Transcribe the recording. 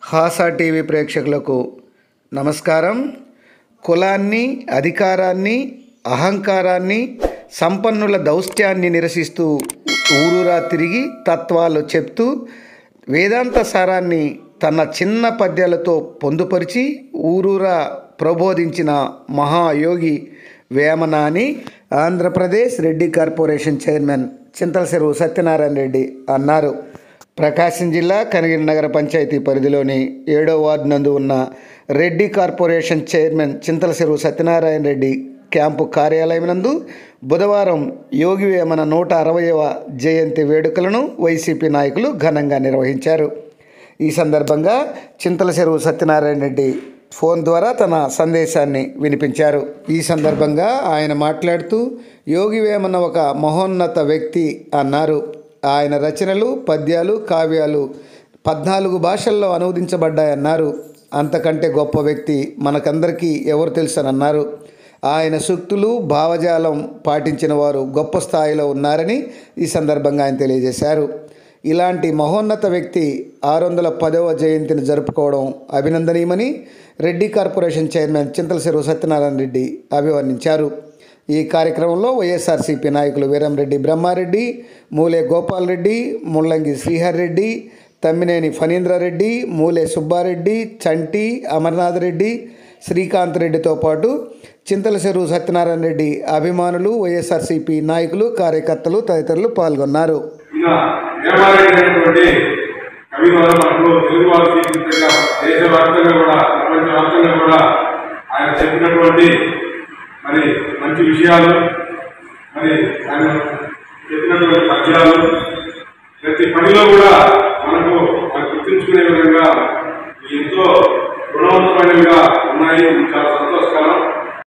హాసా TV ప్రేక్షకులకు నమస్కారం కులాన్ని అధికారాన్ని అహంకారాన్ని సంపన్నుల దౌత్యాన్ని నిరసిస్తూ ఊరూరా తిరిగి తత్వాలు చెప్తూ వేదాంత సారాన్ని తన చిన్న పద్యాలతో పొందుపరిచి ఊరూరా ప్రబోధించిన మహాయోగి వేమనాని ఆంధ్రప్రదేశ్ రెడ్డి కార్పొరేషన్ చైర్మన్ చింతల చెరువు సత్యనారాయణ రెడ్డి అన్నారు ప్రకాశం జిల్లా కనగిరి నగర పంచాయతీ పరిధిలోని ఏడో వార్డు నందు ఉన్న Reddy corporation chairman Chintala Cheruvu Satyanarayana Reddy camp కార్యాలయం నందు బుధవారం యోగి వేమన నూట అరవయవ జయంతి వేడుకలను వైసీపీ నాయకులు ఘనంగా నిర్వహించారు ఈ సందర్భంగా చింతల చెరువు సత్యనారాయణ రెడ్డి ఫోన్ ద్వారా తన సందేశాన్ని వినిపించారు ఈ సందర్భంగా ఆయన మాట్లాడుతూ యోగి వేమన ఒక మహోన్నత వ్యక్తి అన్నారు ఆయన రచనలు పద్యాలు కావ్యాలు పద్నాలుగు భాషల్లో అనువదించబడ్డాయన్నారు అంతకంటే గొప్ప వ్యక్తి మనకందరికీ ఎవరు తెలుసనన్నారు ఆయన సూక్తులు భావజాలం పాటించిన వారు గొప్ప స్థాయిలో ఉన్నారని ఈ సందర్భంగా ఆయన తెలియజేశారు ఇలాంటి మహోన్నత వ్యక్తి ఆరు వందల పదవ జయంతిని జరుపుకోవడం అభినందనీయమని రెడ్డి కార్పొరేషన్ చైర్మన్ చింతల చెరువు సత్యనారాయణ రెడ్డి అభివర్ణించారు ఈ కార్యక్రమంలో వైఎస్ఆర్సీపీ నాయకులు వీరంరెడ్డి బ్రహ్మారెడ్డి మూలే గోపాల్ రెడ్డి ముల్లంగి శ్రీహర్ రెడ్డి తమ్మినేని ఫణీంద్రారెడ్డి మూలే సుబ్బారెడ్డి చంటి అమర్నాథ్ రెడ్డి శ్రీకాంత్ రెడ్డితో పాటు చింతల చెరువు సత్యనారాయణ రెడ్డి అభిమానులు వైఎస్ఆర్సీపీ నాయకులు కార్యకర్తలు తదితరులు పాల్గొన్నారు ఈయన నిర్మాణమైనటువంటి కవి ద్వారా మనకు తెలుగు వారు స్వీకరించగా దేశవ్యాప్తంగా కూడా ప్రపంచవ్యాప్తంగా కూడా ఆయన చెప్పినటువంటి మరి మంచి విషయాలు మరి ఆయన చెప్పినటువంటి పద్యాలు ప్రతి పనిలో కూడా మనకు మనం గుర్తుంచుకునే విధంగా ఎంతో గుణవంతమైనవిగా ఉన్నాయి ఇది చాలా సంతోషకరం